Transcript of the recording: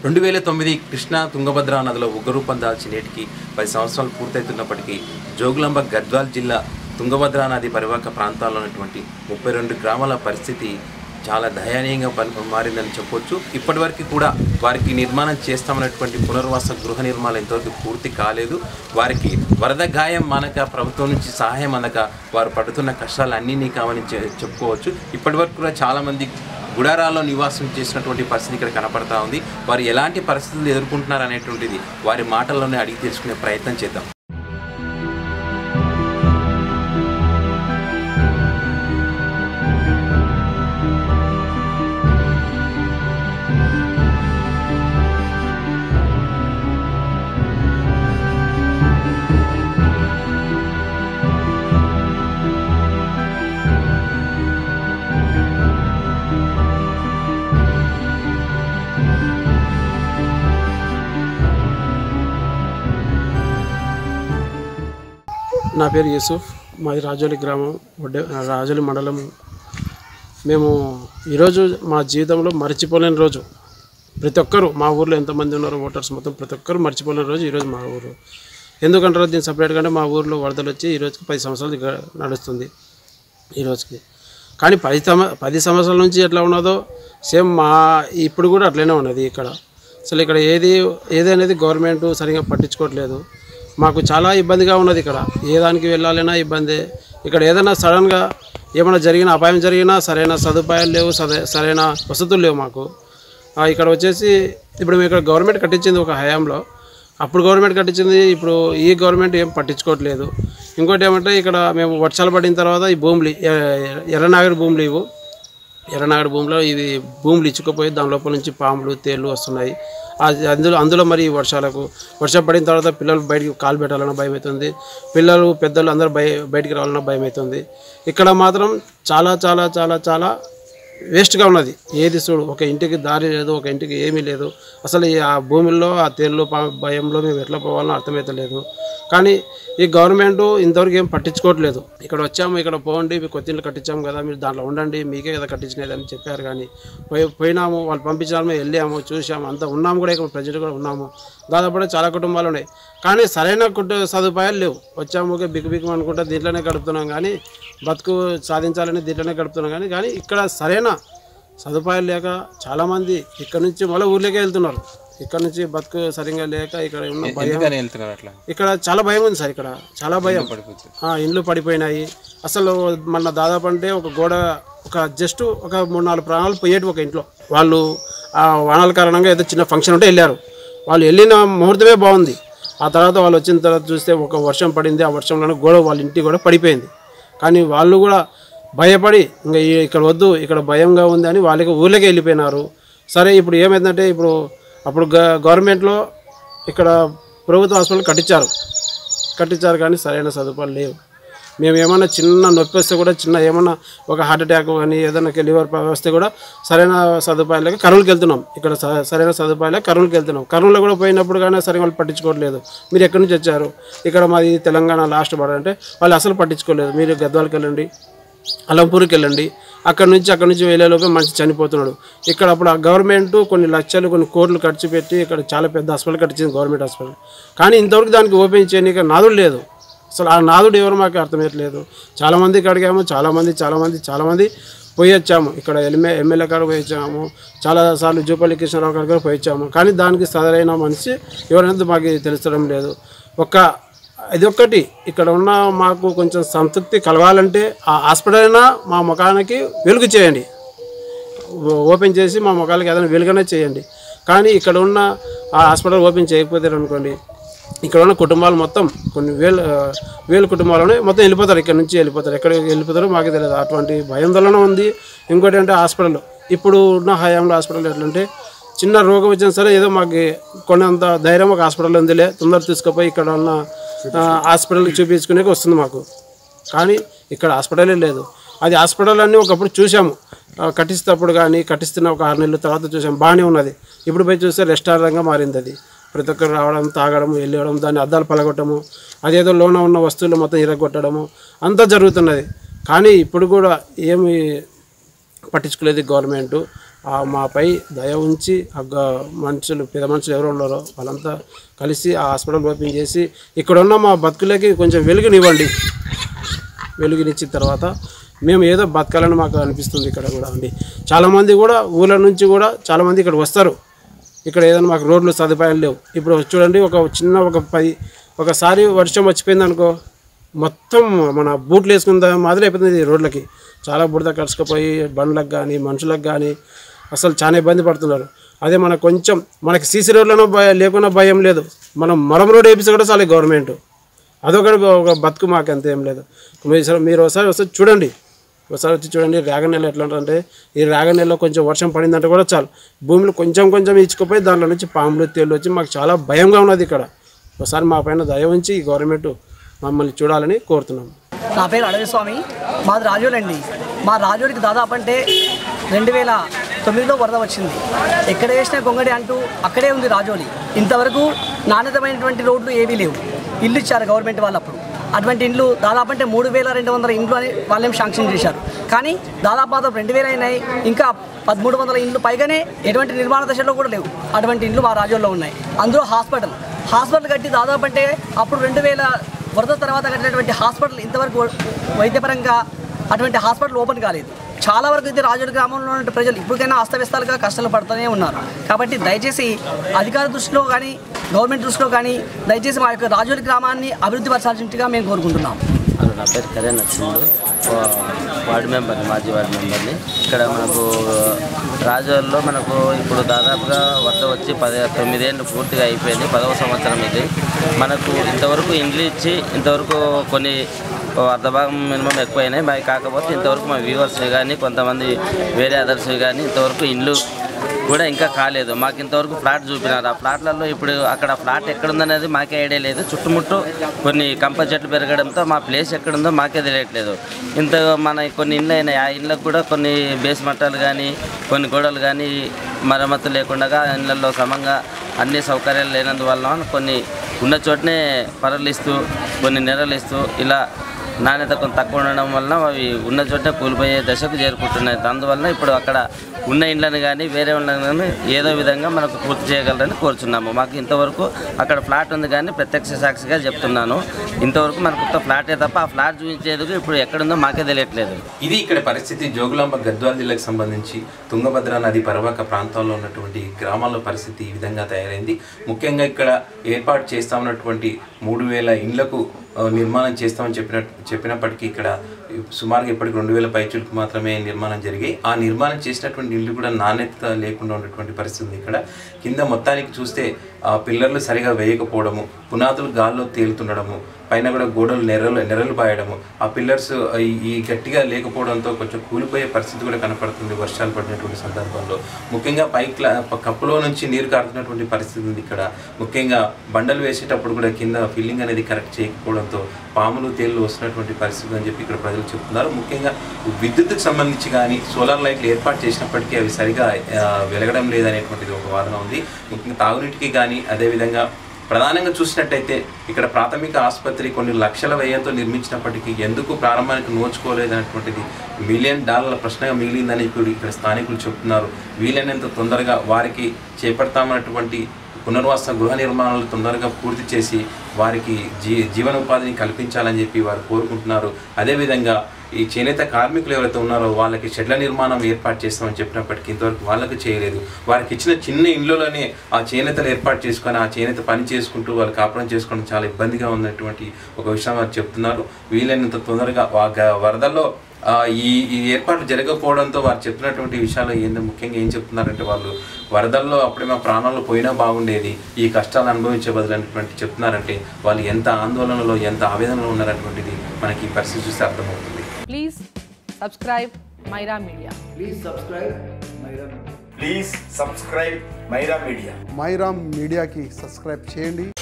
రెండు వేల తొమ్మిది కృష్ణా తుంగభద్ర నదిలో ఉగ్రరూపం దాల్చి నేటికి పది సంవత్సరాలు పూర్తవుతున్నప్పటికీ జోగులాంబ గద్వాల్ జిల్లా తుంగభద్ర నది పరివాహక ప్రాంతాల్లో ఉన్నటువంటి ముప్పై రెండు గ్రామాల పరిస్థితి చాలా దయనీయంగా పని మారిందని చెప్పొచ్చు ఇప్పటివరకు కూడా వారికి నిర్మాణం చేస్తామన్నటువంటి పునర్వాస గృహ నిర్మాణం ఇంతవరకు పూర్తి కాలేదు వారికి వరద గాయం మనక ప్రభుత్వం నుంచి సహాయం అందక వారు పడుతున్న కష్టాలు అన్నీ కావని చె- చెప్పుకోవచ్చు ఇప్పటివరకు కూడా చాలామంది గుడారాల్లో నివాసం చేసినటువంటి పరిస్థితి ఇక్కడ కనపడతా ఉంది వారు ఎలాంటి పరిస్థితులు ఎదుర్కొంటున్నారు అనేటువంటిది వారి మాటల్లోనే అడిగి తెలుసుకునే ప్రయత్నం చేద్దాం నా పేరు యూసుఫ్ మాది రాజోలి గ్రామం వడ్డే రాజోలి మండలం మేము ఈరోజు మా జీవితంలో మర్చిపోలేని రోజు ప్రతి ఒక్కరు మా ఊర్లో ఎంతమంది ఉన్నారో ఓటర్స్ మొత్తం ప్రతి ఒక్కరు మర్చిపోలేని రోజు ఈరోజు మా ఊరు ఎందుకంటారో దీన్ని సపరేట్గా అంటే మా ఊర్లో వరదలు వచ్చి ఈ రోజుకి పది సంవత్సరాలు గ- నడుస్తుంది ఈ రోజుకి కానీ పది సమ పది సంవత్సరాల నుంచి ఎట్లా ఉన్నదో సేమ్ మా ఇప్పుడు కూడా అట్లనే ఉన్నది ఇక్కడ అసలు ఇక్కడ ఏది ఏదనేది గవర్నమెంట్ సరిగా పట్టించుకోవట్లేదు మాకు చాలా ఇబ్బందిగా ఉన్నది ఇక్కడ ఏ దానికి వెళ్ళాలన్నా ఇబ్బందే ఇక్కడ ఏదైనా సడన్గా ఏమైనా జరిగిన అపాయం జరిగినా సరైన సదుపాయాలు లేవు సరే సరైన వసతులు లేవు మాకు ఆ, ఇక్కడ వచ్చేసి ఇప్పుడు మేము ఇక్కడ గవర్నమెంట్ కట్టించింది ఒక హయాంలో అప్పుడు గవర్నమెంట్ కట్టించింది ఇప్పుడు ఈ గవర్నమెంట్ ఏం పట్టించుకోవట్లేదు ఇంకోటి ఏమంటే ఇక్కడ మేము వర్షాలు పడిన తర్వాత ఈ భూములు ఎ- ఎర్రనాగరి భూములు ఇవ్వు ఎర్రనాగడి భూమిలో ఇది భూములు ఇచ్చుకుపోయి దాని లోపల నుంచి పాములు తేళ్ళు వస్తున్నాయి అది అందులో అందులో మరి ఈ వర్షాలకు వర్షం పడిన తర్వాత పిల్లలు బయటికి కాలు పెట్టాలన్న భయం అవుతుంది పిల్లలు పెద్దలు అందరూ బయ బయటికి రావాలన్న భయం అవుతుంది ఇక్కడ మాత్రం చాలా చాలా చాలా చాలా వేస్ట్గా ఉన్నది ఏది చూడు ఒక ఇంటికి దారి లేదు ఒక ఇంటికి ఏమీ లేదు అసలు ఈ ఆ భూమిలో ఆ తేళ్ళు పా- భయంలో మేము ఎట్లా పోవాలో అర్థమవుతలేదు కానీ ఈ గవర్నమెంట్ ఇంతవరకు ఏం పట్టించుకోవట్లేదు ఇక్కడ వచ్చాము ఇక్కడ పోండి మీకు కొత్త ఇల్లు కట్టించాము కదా మీరు దాంట్లో ఉండండి మీకే కదా కట్టించినది అని చెప్పారు కానీ పోయి పోయినాము వాళ్ళు పంపించాము వెళ్ళాము చూసాము అంతా ఉన్నాము కూడా ఇక్కడ ప్రజలు కూడా ఉన్నాము దాదాపు చాలా కుటుంబాలు ఉన్నాయి కానీ సరైన కుటుంబ సదుపాయాలు లేవు వచ్చాము ఊరికే బిగ్గు బిగ్గు అనుకుంటా దీంట్లోనే గడుపుతున్నాం కానీ బతుకు సాధించాలని దీంట్లోనే గడుపుతున్నాం కానీ కానీ ఇక్కడ సరైన సదుపాయాలు లేక చాలామంది ఇక్కడ నుంచి మళ్ళీ ఊర్లోకే వెళ్తున్నారు ఇక్కడ నుంచి బతుకు సరిగా లేక ఇక్కడ ఉన్న భయం ఎందుకని వెళ్తున్నారు అట్లా ఇక్కడ చాలా భయం ఉంది సార్ ఇక్కడ చాలా భయం పడిపోతుంది ఆ, ఇండ్లు పడిపోయినాయి అసలు మన దాదాపు అంటే ఒక గోడ ఒక జస్ట్ ఒక మూడు నాలుగు ప్రాణాలు పోయేటి ఒక ఇంట్లో వాళ్ళు ఆ వానాల కారణంగా ఏదో చిన్న ఫంక్షన్ ఉంటే వెళ్ళారు వాళ్ళు వెళ్ళిన ముహూర్తమే బాగుంది ఆ తర్వాత వాళ్ళు వచ్చిన తర్వాత చూస్తే ఒక వర్షం పడింది ఆ వర్షంలోనే గోడ వాళ్ళ ఇంటి కూడా పడిపోయింది కానీ వాళ్ళు కూడా భయపడి ఇంకా ఈ- ఇక్కడ వద్దు ఇక్కడ భయంగా ఉంది అని వాళ్ళకి ఊళ్ళకి వెళ్ళిపోయినారు సరే ఇప్పుడు ఏమైందంటే ఇప్పుడు అప్పుడు గ- గవర్నమెంట్లో ఇక్కడ ప్రభుత్వ హాస్పిటల్ కట్టించారు కట్టించారు కానీ సరైన సదుపాయాలు లేవు మేము ఏమన్నా చిన్న నొప్పి వస్తే కూడా చిన్న ఏమన్నా ఒక హార్ట్ అటాక్ కానీ ఏదైనా లివర్ వస్తే కూడా సరైన సదుపాయాలు లేక కర్నూలుకి వెళ్తున్నాం ఇక్కడ స- సరైన సదుపాయాలు లేక కర్నూలుకి వెళ్తున్నాం కర్నూలులో కూడా పోయినప్పుడు కానీ సరైన వాళ్ళు పట్టించుకోవట్లేదు మీరు ఎక్కడి నుంచి వచ్చారు ఇక్కడ మాది తెలంగాణ లాస్ట్ బార్డర్ అంటే వాళ్ళు అసలు పట్టించుకోలేదు మీరు గద్వాలకి వెళ్ళండి అలంపూర్కి వెళ్ళండి అక్కడ నుంచి అక్కడ నుంచి వెళ్ళేలోపే మనిషి చనిపోతున్నాడు ఇక్కడ అప్పుడు ఆ గవర్నమెంట్ కొన్ని లక్షలు కొన్ని కోట్లు ఖర్చు పెట్టి ఇక్కడ చాలా పెద్ద హాస్పిటల్ కట్టించింది గవర్నమెంట్ హాస్పిటల్ కానీ ఇంతవరకు దానికి ఓపెన్ చేయడానికి నాదుడు లేదు అసలు ఆ నాదుడు ఎవరు మాకు అర్థమయ్యట్లేదు చాలామందికి అడిగాము చాలామంది చాలామంది చాలామంది పోయి వచ్చాము ఇక్కడ ఎమ్మె ఎమ్మెల్యే కాడ పోయి వచ్చాము చాలాసార్లు జూపల్లి కృష్ణారావు గారు కూడా పోయి వచ్చాము కానీ దానికి సరైన మనిషి ఎవరైనా మాకు తెలుస్తడం లేదు ఒక్క ఇది ఒక్కటి ఇక్కడ ఉన్న మాకు కొంచెం సంతృప్తి కలవాలంటే ఆ హాస్పిటల్ అయినా మా ముఖానికి వెలుగు చేయండి ఓ- ఓపెన్ చేసి మా ముఖాలకి ఏదైనా వెలుగనే చేయండి కానీ ఇక్కడ ఉన్న ఆ హాస్పిటల్ ఓపెన్ చేయకపోతే అనుకోండి ఇక్కడ ఉన్న కుటుంబాలు మొత్తం కొన్ని వేలు ఆ, వేలు కుటుంబాలను మొత్తం వెళ్ళిపోతారు ఇక్కడ నుంచి వెళ్ళిపోతారు ఎక్కడ వెళ్ళిపోతారో మాకు తెలియదు అటువంటి భయాందోళన ఉంది ఇంకోటి అంటే హాస్పిటల్ ఇప్పుడు ఉన్న హయాంలో హాస్పిటల్ ఎట్లంటే చిన్న రోగం వచ్చినా సరే ఏదో మాకు కొన్నంత ధైర్యం ఒక హాస్పిటల్ ఉందిలే తొందర తీసుకుపోయి ఇక్కడ ఉన్న ఆ, హాస్పిటల్కి చూపించుకునే వస్తుంది మాకు కానీ ఇక్కడ హాస్పిటలే లేదు అది హాస్పిటల్ అన్నీ ఒకప్పుడు చూసాము ఆ, కట్టిస్తప్పుడు కానీ కట్టిస్తున్న ఒక ఆరు నెలల తర్వాత చూసాము బాగానే ఉన్నది ఇప్పుడు పోయి చూస్తే రెస్టారెంట్గా మారింది అది ప్రతి ఒక్కరు రావడం తాగడం వెళ్ళడం దాన్ని అద్దాలు పలగొట్టము అదేదో లోన ఉన్న వస్తువులు మొత్తం ఇరగొట్టడము అంతా జరుగుతున్నది కానీ ఇప్పుడు కూడా ఏమి పట్టించుకోలేదు గవర్నమెంట్ ఆ మాపై దయ ఉంచి ఆ గ- మనుషులు పెద్ద మనుషులు ఎవరు ఉన్నారో వాళ్ళంతా కలిసి ఆ హాస్పిటల్ ఓపెన్ చేసి ఇక్కడ ఉన్న మా బతుకులకి కొంచెం వెలుగునివ్వండి వెలుగునిచ్చిన తర్వాత మేము ఏదో బతకాలని మాకు అనిపిస్తుంది ఇక్కడ కూడా అండి చాలామంది కూడా ఊళ్ళ నుంచి కూడా చాలామంది ఇక్కడ వస్తారు ఇక్కడ ఏదైనా మాకు రోడ్లు సదుపాయాలు లేవు ఇప్పుడు చూడండి ఒక చిన్న ఒక పది ఒకసారి వర్షం వచ్చిపోయింది అనుకో మొత్తం మన బూట్లు వేసుకున్న మాదిరి అయిపోతుంది ఈ రోడ్లకి చాలా బుడద కలుసుకుపోయి బండ్లకు కానీ మనుషులకు కానీ అసలు చాలా ఇబ్బంది పడుతున్నారు అదే మనకు కొంచెం మనకి సీసీ రోడ్లను భయం లేకున్నా భయం లేదు మనం మరం రోడ్ వేపించి కూడా చాలు గవర్నమెంట్ అదొకటి ఒక బతుకు మాకు అంత ఏం లేదు మీరు మీరు ఒకసారి వస్తే చూడండి ఒకసారి వచ్చి చూడండి రేగ నెల ఎట్లా ఉంటుందంటే ఈ రేగ నెలలో కొంచెం వర్షం పడిందంటే కూడా చాలు భూమిలో కొంచెం కొంచెం ఇచ్చుకుపోయి దాంట్లో నుంచి పాములు తేళ్ళు వచ్చి మాకు చాలా భయంగా ఉన్నది ఇక్కడ ఒకసారి మా పైన దయ ఉంచి ఈ గవర్నమెంట్ మమ్మల్ని చూడాలని కోరుతున్నాం నా పేరు అడవి స్వామి మాది రాజోలు అండి మా రాజోడికి దాదాపు అంటే రెండు వేల తొమ్మిదిలో వరద వచ్చింది ఎక్కడ వేసినా గొంగడి అంటూ అక్కడే ఉంది రాజోలి ఇంతవరకు నాణ్యతమైనటువంటి రోడ్లు ఏవీ లేవు ఇల్లు ఇచ్చారు గవర్నమెంట్ వాళ్ళు అప్పుడు అటువంటి ఇండ్లు దాదాపు అంటే మూడు వేల రెండు వందల ఇండ్లు అని వాళ్ళేం శాంక్షన్ చేశారు కానీ దాదాపు దాదాపు రెండు వేలు అయినాయి ఇంకా పదమూడు వందల ఇండ్లు పైగానే ఎటువంటి నిర్మాణ దశలో కూడా లేవు అటువంటి ఇండ్లు మా రాజోల్లో ఉన్నాయి అందులో హాస్పిటల్ హాస్పిటల్ కట్టి దాదాపు అంటే అప్పుడు రెండు వేల వరద తర్వాత కట్టినటువంటి హాస్పిటల్ ఇంతవరకు వైద్యపరంగా అటువంటి హాస్పిటల్ ఓపెన్ కాలేదు చాలా వరకు అయితే రాజోడి గ్రామంలో ఉన్న ప్రజలు ఇప్పటికైనా అస్తవ్యస్తాలుగా కష్టాలు పడుతూనే ఉన్నారు కాబట్టి దయచేసి అధికార దృష్టిలో కానీ గవర్నమెంట్ దృష్టిలో కానీ దయచేసి మా యొక్క రాజోడి గ్రామాన్ని అభివృద్ధి పరచాల్సిందిగా మేము కోరుకుంటున్నాం హలో నా పేరు కళ్యాణ్ నచ్చిండు వార్డు మెంబర్ని మాజీ వార్డు మెంబర్ని ఇక్కడ మనకు రాజోల్లో మనకు ఇప్పుడు దాదాపుగా వద్ద వచ్చి పది తొమ్మిదేళ్ళు పూర్తిగా అయిపోయింది పదవ సంవత్సరం ఇది మనకు ఇంతవరకు ఇండ్లు ఇచ్చి ఇంతవరకు కొన్ని ఓ అర్ధ భాగం మినిమం ఎక్కువైనాయి మరి కాకపోతే ఇంతవరకు మా వ్యూవర్స్ని కానీ కొంతమంది వేరే అదర్స్ని కానీ ఇంతవరకు ఇండ్లు కూడా ఇంకా కాలేదు మాకు ఇంతవరకు ఫ్లాట్ చూపినారు ఆ ఫ్లాట్లలో ఇప్పుడు అక్కడ ఫ్లాట్ ఎక్కడుందనేది మాకే ఐడియా లేదు చుట్టుముట్టు కొన్ని కంప చెట్లు పెరగడంతో మా ప్లేస్ ఎక్కడుందో మాకే తెలియట్లేదు ఇంత మన కొన్ని ఇళ్ళు అయినాయి ఆ ఇళ్ళకు కూడా కొన్ని బేస్ మట్టాలు కానీ కొన్ని గోడలు కానీ మరమ్మతు లేకుండా ఇళ్ళల్లో సమంగా అన్ని సౌకర్యాలు లేనందువల్ల కొన్ని ఉన్న చోటనే పరలిస్తూ కొన్ని నెరలిస్తూ ఇలా నాణ్యత కొంత తక్కువ ఉండడం వలన అవి ఉన్న చోట కూలిపోయే దశకు చేరుకుంటున్నాయి అందువలన ఇప్పుడు అక్కడ ఉన్న ఇండ్లను కానీ వేరే ఇండ్లను కానీ ఏదో విధంగా మనకు పూర్తి చేయగలరని కోరుచున్నాము మాకు ఇంతవరకు అక్కడ ఫ్లాట్ ఉంది కానీ ప్రత్యక్ష సాక్షిగా చెప్తున్నాను ఇంతవరకు మనకు కొత్త ఫ్లాటే తప్ప ఆ ఫ్లాట్ చూపించేందుకు ఇప్పుడు ఎక్కడుందో మాకే తెలియట్లేదు ఇది ఇక్కడ పరిస్థితి జోగులాంబ గద్వాల జిల్లాకు సంబంధించి తుంగభద్ర నది పరివాహక ప్రాంతాల్లో ఉన్నటువంటి గ్రామాల్లో పరిస్థితి ఈ విధంగా తయారైంది ముఖ్యంగా ఇక్కడ ఏర్పాటు చేస్తామన్నటువంటి మూడు వేల ఇండ్లకు ఆ, నిర్మాణం చేస్తామని చెప్పిన చెప్పినప్పటికీ ఇక్కడ సుమారుగా ఇప్పటికి రెండు వేల పైచులకు మాత్రమే నిర్మాణం జరిగాయి ఆ నిర్మాణం చేసినటువంటి ఇల్లు కూడా నాణ్యత లేకుండా ఉన్నటువంటి పరిస్థితి ఉంది ఇక్కడ కింద మొత్తానికి చూస్తే ఆ పిల్లర్లు సరిగా వేయకపోవడము పునాదులు గాల్లో తేలుతుండడము పైన కూడా గోడలు నెర్రలు నెర్రలు పాయడము ఆ పిల్లర్స్ ఈ- ఈ గట్టిగా లేకపోవడంతో కొంచెం కూలిపోయే పరిస్థితి కూడా కనపడుతుంది వర్షాలు పడినటువంటి సందర్భంలో ముఖ్యంగా పై క్లా ప- కప్పులో నుంచి నీరు కారుతున్నటువంటి పరిస్థితి ఉంది ఇక్కడ ముఖ్యంగా బండలు వేసేటప్పుడు కూడా కింద ఫిల్లింగ్ అనేది కరెక్ట్ చేయకపోవడంతో పాములు తేళ్ళు వస్తున్నటువంటి పరిస్థితి అని చెప్పి ఇక్కడ ప్రజలు చెప్తున్నారు ముఖ్యంగా విద్యుత్తుకు సంబంధించి కానీ సోలార్ లైట్లు ఏర్పాటు చేసినప్పటికీ అవి సరిగా ఆ, వెలగడం లేదనేటువంటిది ఒక వాదన ఉంది ముఖ్యంగా తాగునీటికి కానీ అదేవిధంగా ప్రధానంగా చూసినట్టయితే ఇక్కడ ప్రాథమిక ఆసుపత్రి కొన్ని లక్షల వ్యయంతో నిర్మించినప్పటికీ ఎందుకు ప్రారంభానికి నోచుకోలేదనేటువంటిది మిలియన్ డాలర్ల ప్రశ్నగా మిగిలిందని ఇప్పుడు ఇక్కడ స్థానికులు చెప్తున్నారు వీలైనంత తొందరగా వారికి చేపడతామన్నటువంటి పునర్వాస గృహ నిర్మాణాలు తొందరగా పూర్తి చేసి వారికి జీ జీవనోపాధిని కల్పించాలని చెప్పి వారు కోరుకుంటున్నారు అదేవిధంగా ఈ చేనేత కార్మికులు ఎవరైతే ఉన్నారో వాళ్ళకి షెడ్ల నిర్మాణం ఏర్పాటు చేస్తామని చెప్పినప్పటికీ ఇంతవరకు వాళ్ళకు చేయలేదు వారికి ఇచ్చిన చిన్న ఇండ్లలోనే ఆ చేనేతలు ఏర్పాటు చేసుకొని ఆ చేనేత పని చేసుకుంటూ వాళ్ళు కాపురం చేసుకోవడం చాలా ఇబ్బందిగా ఉన్నటువంటి ఒక విషయం వారు చెప్తున్నారు వీలైనంత తొందరగా వా- గ- వరదల్లో ఆ, ఈ ఈ ఏర్పాట్లు జరగకపోవడంతో వారు చెప్తున్నటువంటి విషయాలు ఏంటో ముఖ్యంగా ఏం చెప్తున్నారంటే వాళ్ళు వరదల్లో అప్పుడే మా ప్రాణాలు పోయినా బాగుండేది ఈ కష్టాలు అనుభవించే బదులైనటువంటి చెప్తున్నారంటే వాళ్ళు ఎంత ఆందోళనలో ఎంత ఆవేదనలో ఉన్నారటువంటిది మనకి ఈ పరిస్థితి చూస్తే అర్థమవుతుంది Please subscribe Myra Media. Please subscribe Myra Media Myra మీడియాకి సబ్స్క్రైబ్ చేయండి